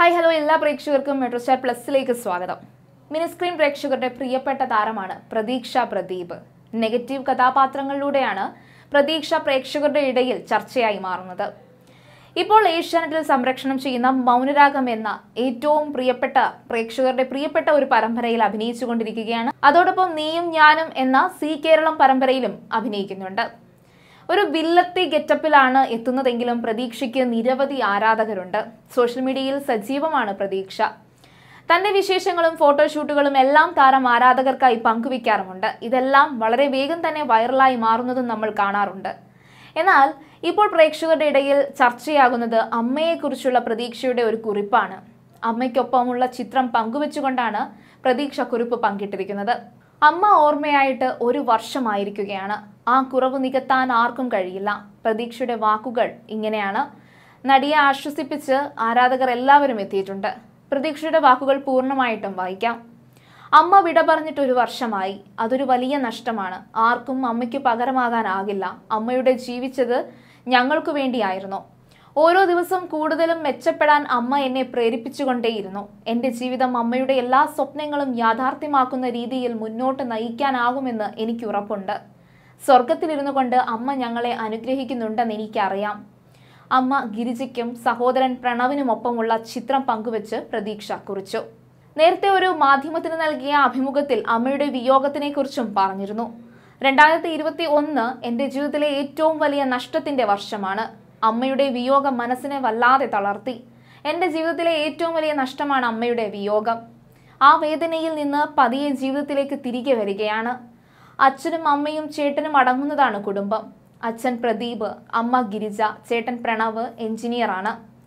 hi hello എല്ലാ പ്രേക്ഷകർക്കും metro star പ്ലസിലേക്ക് സ്വാഗതം മിനിസ്ക്രീൻ പ്രേക്ഷകരുടെ പ്രിയപ്പെട്ട താരമാണ് പ്രതീക്ഷ പ്രദീപ് നെഗറ്റീവ് കഥാപാത്രങ്ങളിലൂടെയാണ് പ്രതീക്ഷ പ്രേക്ഷകരുടെ ഇടയിൽ ചർച്ചയായി മാറുന്നത് ഇപ്പോൾ ഏഷ്യാനെറ്റിൽ സംരക്ഷണം ചെയ്യുന്ന മൗനരാഗം എന്ന ഏറ്റവും പ്രിയപ്പെട്ട പ്രേക്ഷകരുടെ പ്രിയപ്പെട്ട ഒരു പരമ്പരയിൽ അഭിനയിച്ചുകൊണ്ടിരിക്കുകയാണ് അതോടൊപ്പം നീയും ഞാനും എന്ന സി കേരളം പരമ്പരയിലും അഭിനയിക്കുന്നുണ്ട് ഒരു വില്ലത്തി ഗെറ്റപ്പിലാണ് എത്തുന്നതെങ്കിലും പ്രതീക്ഷയ്ക്ക് നിരവധി ആരാധകരുണ്ട് സോഷ്യൽ മീഡിയയിൽ സജീവമാണ് പ്രതീക്ഷ തന്റെ വിശേഷങ്ങളും ഫോട്ടോഷൂട്ടുകളും എല്ലാം താരം ആരാധകർക്കായി പങ്കുവയ്ക്കാറുമുണ്ട് ഇതെല്ലാം വളരെ വേഗം തന്നെ വൈറലായി മാറുന്നതും നമ്മൾ കാണാറുണ്ട് എന്നാൽ ഇപ്പോൾ പ്രേക്ഷകരുടെ ഇടയിൽ ചർച്ചയാകുന്നത് അമ്മയെക്കുറിച്ചുള്ള പ്രതീക്ഷയുടെ ഒരു കുറിപ്പാണ് അമ്മയ്ക്കൊപ്പമുള്ള ചിത്രം പങ്കുവെച്ചുകൊണ്ടാണ് പ്രതീക്ഷ കുറിപ്പ് പങ്കിട്ടിരിക്കുന്നത് അമ്മ ഓർമ്മയായിട്ട് ഒരു വർഷമായിരിക്കുകയാണ് ആ കുറവ് നികത്താൻ ആർക്കും കഴിയില്ല പ്രതീക്ഷയുടെ വാക്കുകൾ ഇങ്ങനെയാണ് നടിയെ ആശ്വസിപ്പിച്ച് ആരാധകർ എല്ലാവരും എത്തിയിട്ടുണ്ട് പ്രതീക്ഷയുടെ വാക്കുകൾ പൂർണ്ണമായിട്ടും വായിക്കാം അമ്മ വിട പറഞ്ഞിട്ട് ഒരു വർഷമായി അതൊരു വലിയ നഷ്ടമാണ് ആർക്കും അമ്മയ്ക്ക് പകരമാകാനാകില്ല അമ്മയുടെ ജീവിച്ചത് ഞങ്ങൾക്ക് വേണ്ടിയായിരുന്നു ഓരോ ദിവസം കൂടുതലും മെച്ചപ്പെടാൻ അമ്മ എന്നെ പ്രേരിപ്പിച്ചുകൊണ്ടേയിരുന്നു എൻ്റെ ജീവിതം അമ്മയുടെ എല്ലാ സ്വപ്നങ്ങളും യാഥാർത്ഥ്യമാക്കുന്ന രീതിയിൽ മുന്നോട്ട് നയിക്കാനാകുമെന്ന് എനിക്ക് ഉറപ്പുണ്ട് സ്വർഗത്തിലിരുന്നു കൊണ്ട് അമ്മ ഞങ്ങളെ അനുഗ്രഹിക്കുന്നുണ്ടെന്ന് എനിക്കറിയാം അമ്മ ഗിരിജയ്ക്കും സഹോദരൻ പ്രണവിനുമൊപ്പമുള്ള ചിത്രം പങ്കുവച്ച് പ്രതീക്ഷ കുറിച്ചു നേരത്തെ ഒരു മാധ്യമത്തിന് നൽകിയ അഭിമുഖത്തിൽ അമ്മയുടെ വിയോഗത്തിനെ കുറിച്ചും പറഞ്ഞിരുന്നു രണ്ടായിരത്തി ഇരുപത്തി ഒന്ന് എൻ്റെ ജീവിതത്തിലെ ഏറ്റവും വലിയ നഷ്ടത്തിന്റെ വർഷമാണ് അമ്മയുടെ വിയോഗം മനസ്സിനെ വല്ലാതെ തളർത്തി എൻ്റെ ജീവിതത്തിലെ ഏറ്റവും വലിയ നഷ്ടമാണ് അമ്മയുടെ വിയോഗം ആ വേദനയിൽ നിന്ന് പതിയെ ജീവിതത്തിലേക്ക് തിരികെ വരികയാണ് അച്ഛനും അമ്മയും ചേട്ടനും അടങ്ങുന്നതാണ് കുടുംബം അച്ഛൻ പ്രദീപ് അമ്മ ഗിരിജ ചേട്ടൻ പ്രണവ് എഞ്ചിനീയറാണ്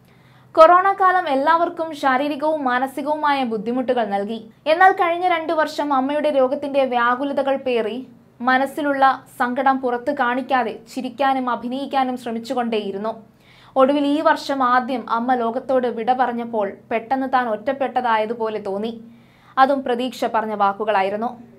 കൊറോണ കാലം എല്ലാവർക്കും ശാരീരികവും മാനസികവുമായ ബുദ്ധിമുട്ടുകൾ നൽകി എന്നാൽ കഴിഞ്ഞ രണ്ടു വർഷം അമ്മയുടെ രോഗത്തിന്റെ വ്യാകുലതകൾ പേറി മനസ്സിലുള്ള സങ്കടം പുറത്തു കാണിക്കാതെ ചിരിക്കാനും അഭിനയിക്കാനും ശ്രമിച്ചുകൊണ്ടേയിരുന്നു ഒടുവിൽ ഈ വർഷം ആദ്യം അമ്മ ലോകത്തോട് വിട പറഞ്ഞപ്പോൾ പെട്ടെന്ന് താൻ ഒറ്റപ്പെട്ടതായതുപോലെ തോന്നി അതും പ്രതീക്ഷ പറഞ്ഞ വാക്കുകളായിരുന്നു